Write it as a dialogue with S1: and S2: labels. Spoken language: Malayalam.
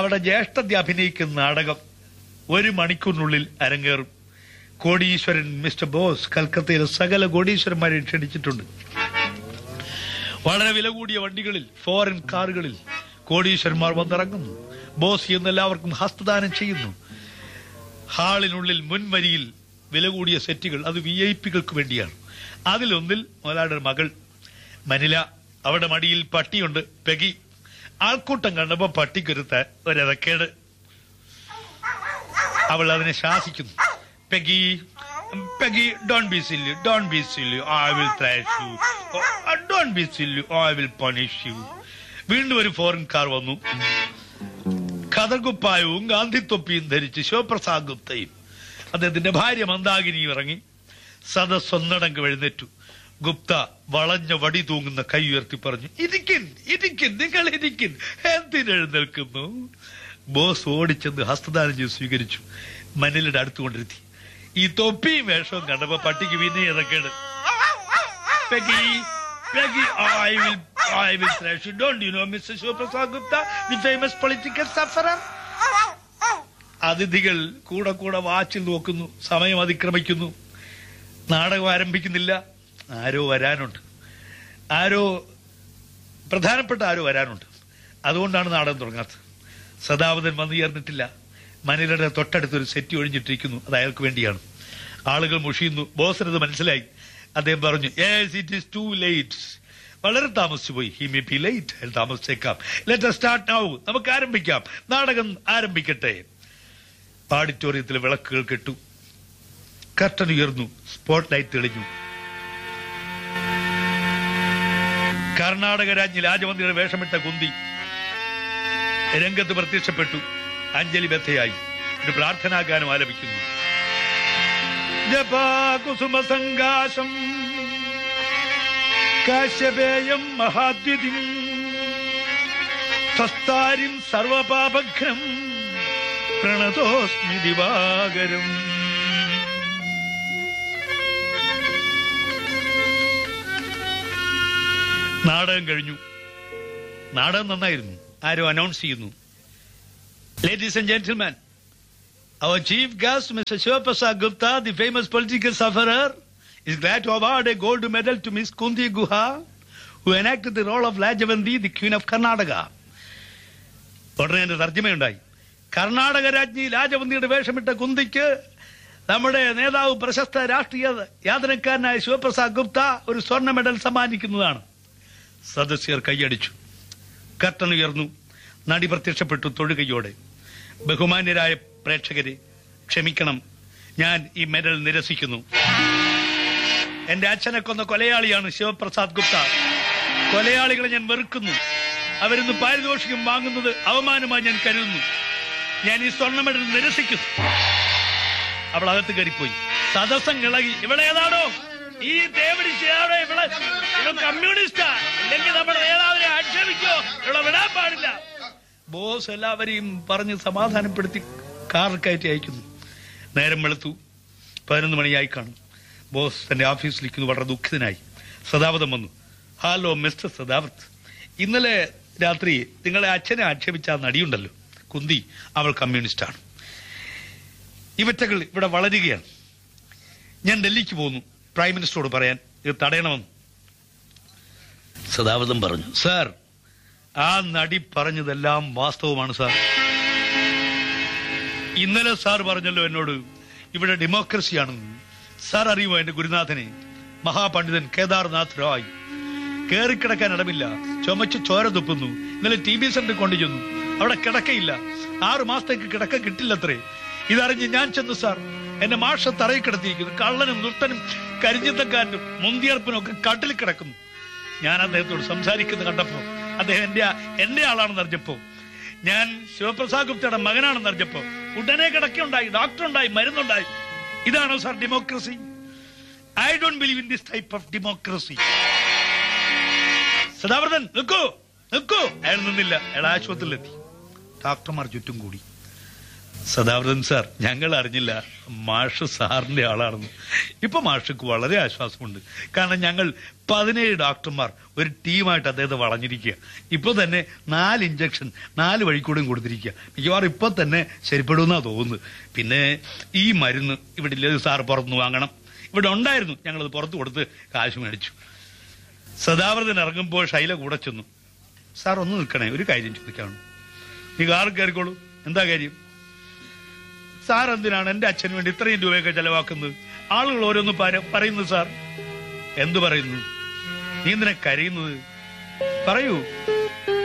S1: അവിടെ ജ്യേഷ്ഠത്തെ അഭിനയിക്കുന്ന നാടകം ഒരു മണിക്കൂറിനുള്ളിൽ അരങ്ങേറും കോടീശ്വരൻ മിസ്റ്റർ ബോസ് കൽക്കത്തയിലെ സകല കോടീശ്വരന്മാരെ ക്ഷണിച്ചിട്ടുണ്ട് വളരെ വില കൂടിയ വണ്ടികളിൽ ഫോറിൻ കാറുകളിൽ കോടീശ്വരന്മാർ വന്നിറങ്ങുന്നു ബോസ് എന്ന് എല്ലാവർക്കും ഹസ്തദാനം ചെയ്യുന്നു ഹാളിനുള്ളിൽ മുൻവരിയിൽ വില കൂടിയ സെറ്റുകൾ അത് വി ഐ പികൾക്ക് വേണ്ടിയാണ് അതിലൊന്നിൽ മുതലാളിയുടെ മകൾ മനില അവിടെ മടിയിൽ പട്ടിയുണ്ട് പെഗി ആൾക്കൂട്ടം കണ്ടപ്പോ പട്ടിക്കൊരുത്ത ഒരതക്കേട് അവൾ അതിനെ ശാസിക്കുന്നു Peggy Peggy don't be silly don't be silly I will thrash you don't be silly I will punish you വീണ്ടും ഒരു ഫോറിൻ കാർ വന്നു കഥകുപ്പായവും ഗാന്ധിത്തൊപ്പിയും ധരിച്ച് ശിവപ്രസാദ് ഗുപ്തയും അദ്ദേഹത്തിന്റെ ഭാര്യ മന്ദാകിനിയും ഇറങ്ങി സദസ് ഒന്നടങ്ക് എഴുന്നേറ്റു ഗുപ്ത വളഞ്ഞ വടി തൂങ്ങുന്ന കൈ ഉയർത്തി പറഞ്ഞു ഇരിക്കിൻ ഇരിക്കിൻ നിങ്ങൾ ഇരിക്കിൻ എന്തിനെഴുന്നേൽക്കുന്നു ബോസ് ഓടിച്ചെന്ന് ഹസ്തദാനം ചെയ്ത് സ്വീകരിച്ചു മനിലിന്റെ അടുത്തുകൊണ്ടിരുത്തി ഈ തൊപ്പിയും വേഷവും കണ്ടപ്പോ പട്ടിക്ക് പിന്നെ ഇതൊക്കെയാണ് Peggy, Peggy, I will, I will thrash you. Don't you know Mr. Shivaprasad Gupta, the famous political sufferer? അതിഥികൾ കൂടെ കൂടെ വാച്ചിൽ നോക്കുന്നു സമയം അതിക്രമിക്കുന്നു നാടകം ആരംഭിക്കുന്നില്ല ആരോ വരാനുണ്ട് ആരോ പ്രധാനപ്പെട്ട ആരോ വരാനുണ്ട് അതുകൊണ്ടാണ് നാടകം തുടങ്ങാത്തത് സദാവതൻ വന്നു ചേർന്നിട്ടില്ല മനിലയുടെ തൊട്ടടുത്തൊരു സെറ്റ് ഒഴിഞ്ഞിട്ടിരിക്കുന്നു അത് അയാൾക്ക് വേണ്ടിയാണ് ആളുകൾ മുഷിയുന്നു ബോസിനത് മനസ്സിലായി അദ്ദേഹം പറഞ്ഞു yes it is too late വളരെ താമസിച്ചു പോയി ഹി മേ ബി ലേറ്റ് താമസിച്ചേക്കാം ലെറ്റ് സ്റ്റാർട്ട് നൗ നമുക്ക് ആരംഭിക്കാം നാടകം ആരംഭിക്കട്ടെ ഓഡിറ്റോറിയത്തിൽ വിളക്കുകൾ കെട്ടു കർട്ടൻ ഉയർന്നു സ്പോട്ട് ലൈറ്റ് തെളിഞ്ഞു കർണാടക രാജ്ഞി രാജമന്ത്രിയുടെ വേഷമിട്ട കുന്തി രംഗത്ത് പ്രത്യക്ഷപ്പെട്ടു അഞ്ജലി ബദ്ധയായി ഒരു പ്രാർത്ഥനാഗാനം ആലപിക്കുന്നു ജപാകുസുമസങ്കാശം കാശ്യപേയം മഹാദ്യുതിം സ്വസ്താരിം സർവപാപഘ്നം പ്രണതോസ്മി ദിവാകരം നാടകം കഴിഞ്ഞു നാടകം നന്നായിരുന്നു ആരോ അനൗൺസ് ചെയ്യുന്നു ladies and gentleman Our chief guest, Mr. Shivaprasad Gupta, the famous political sufferer, is glad to award a gold medal to Miss Kundi Guha, who enacted the role of Lajavandi, the Queen of Karnataka. ഉടനെ എന്റെ തർജ്ജമയുണ്ടായി കർണാടക രാജ്ഞി രാജവന്തിയുടെ വേഷമിട്ട കുന്തിക്ക് നമ്മുടെ നേതാവ് പ്രശസ്ത രാഷ്ട്രീയ യാതനക്കാരനായ ശിവപ്രസാദ് ഗുപ്ത ഒരു സ്വർണ്ണ മെഡൽ സമ്മാനിക്കുന്നതാണ് സദസ്യർ കൈയടിച്ചു കർട്ടൻ ഉയർന്നു നടി പ്രത്യക്ഷപ്പെട്ടു തൊഴുകയോടെ ബഹുമാന്യരായ പ്രേക്ഷകരെ ക്ഷമിക്കണം ഞാൻ ഈ മെഡൽ നിരസിക്കുന്നു എന്റെ അച്ഛനെ കൊന്ന കൊലയാളിയാണ് ശിവപ്രസാദ് ഗുപ്ത കൊലയാളികളെ ഞാൻ വെറുക്കുന്നു അവരിന്ന് പാരിതോഷികം വാങ്ങുന്നത് അവമാനമായി ഞാൻ കരുതുന്നു ഞാൻ ഈ സ്വർണ്ണ മെഡൽ നിരസിക്കുന്നു അവൾ അകത്ത് കയറിപ്പോയി സദസ്സം ഇളകി ഇവിടെ ഏതാണോ ഈ തേവടിച്ചയാണോ ഇവിടെ ഇവിടെ കമ്മ്യൂണിസ്റ്റാ അല്ലെങ്കിൽ നമ്മുടെ നേതാവിനെ ആക്ഷേപിക്കോ ഇവിടെ വിടാൻ പാടില്ല ബോസ് എല്ലാവരെയും പറഞ്ഞ് സമാധാനപ്പെടുത്തി കാറിൽ കയറ്റി അയക്കുന്നു നേരം വെളുത്തു പതിനൊന്ന് മണിയായി കാണും ബോസ് തന്റെ ഓഫീസിലിരിക്കുന്നു വളരെ ദുഃഖിതനായി സദാവതം വന്നു ഹലോ മിസ്റ്റർ സദാവത്ത് ഇന്നലെ രാത്രി നിങ്ങളെ അച്ഛനെ ആക്ഷേപിച്ച ആ നടിയുണ്ടല്ലോ കുന്തി അവൾ കമ്മ്യൂണിസ്റ്റാണ് ഇവറ്റകൾ ഇവിടെ വളരുകയാണ് ഞാൻ ഡൽഹിക്ക് പോകുന്നു പ്രൈം മിനിസ്റ്ററോട് പറയാൻ ഇത് തടയണമെന്ന് സദാവതം പറഞ്ഞു സാർ ആ നടി പറഞ്ഞതെല്ലാം വാസ്തവമാണ് സാർ ഇന്നലെ സാർ പറഞ്ഞല്ലോ എന്നോട് ഇവിടെ ഡെമോക്രസിയാണെന്ന് സാർ അറിയുമോ എന്റെ ഗുരുനാഥനെ മഹാപണ്ഡിതൻ കേദാർനാഥ് റായ് കേറിക്കിടക്കാൻ ഇടമില്ല ചുമച്ച് ചോര തുപ്പുന്നു ഇന്നലെ ടി ബി സെന്ററിൽ കൊണ്ടുചെന്നു അവിടെ കിടക്കയില്ല ആറു മാസത്തേക്ക് കിടക്ക കിട്ടില്ലത്രേ ഇതറിഞ്ഞ് ഞാൻ ചെന്നു സാർ എന്റെ മാഷ തറയിൽ കിടത്തിയിരിക്കുന്നു കള്ളനും ദുഷ്ടനും കരിഞ്ചിത്തക്കാരനും മുന്തിയർപ്പനും ഒക്കെ കട്ടിൽ കിടക്കുന്നു ഞാൻ അദ്ദേഹത്തോട് സംസാരിക്കുന്നത് കണ്ടപ്പോ അദ്ദേഹം എന്റെ എന്റെ ആളാണെന്ന് അറിഞ്ഞപ്പോ ഞാൻ ശിവപ്രസാദ് ഗുപ്തയുടെ മകനാണെന്ന് അറിഞ്ഞപ്പോ ഉടനെ കിടക്കുണ്ടായി ഡോക്ടർ ഉണ്ടായി മരുന്നുണ്ടായി ഇതാണോ sir democracy I don't believe in this type of democracy Sadavardhan നിൽക്കൂ നിൽക്കൂ അയാൾ നിന്നില്ല അയാൾ ആശുപത്രിയിലെത്തി ഡോക്ടർമാർ ചുറ്റും കൂടി സദാവൃതൻ സാർ ഞങ്ങൾ അറിഞ്ഞില്ല മാഷ് സാറിന്റെ ആളാണെന്ന് ഇപ്പൊ മാഷക്ക് വളരെ ആശ്വാസമുണ്ട് കാരണം ഞങ്ങൾ പതിനേഴ് ഡോക്ടർമാർ ഒരു ടീമായിട്ട് അദ്ദേഹത്തെ വളഞ്ഞിരിക്കുക ഇപ്പൊ തന്നെ നാല് ഇഞ്ചക്ഷൻ നാല് വഴിക്കൂടെയും കൊടുത്തിരിക്കുക മിക്കവാറും ഇപ്പൊ തന്നെ ശരിപ്പെടുമെന്നാ തോന്നുന്നത് പിന്നെ ഈ മരുന്ന് ഇവിടെ ഇല്ലത് സാർ പുറത്തുനിന്ന് വാങ്ങണം ഇവിടെ ഉണ്ടായിരുന്നു ഞങ്ങളത് പുറത്ത് കൊടുത്ത് കാശ് മേടിച്ചു സദാവൃതൻ ഇറങ്ങുമ്പോൾ ശൈല കൂടെ ചെന്നു സാർ ഒന്ന് നിൽക്കണേ ഒരു കാര്യം ചോദിക്കാണ് നീ കാർ കയറിക്കോളൂ എന്താ കാര്യം സാർ എന്തിനാണ് എന്റെ അച്ഛന് വേണ്ടി ഇത്രയും രൂപയൊക്കെ ചെലവാക്കുന്നത് ആളുകൾ ഓരോന്ന് പര- പറയുന്നു സാർ എന്തു പറയുന്നു നീ എന്തിനാ കരയുന്നത് പറയൂ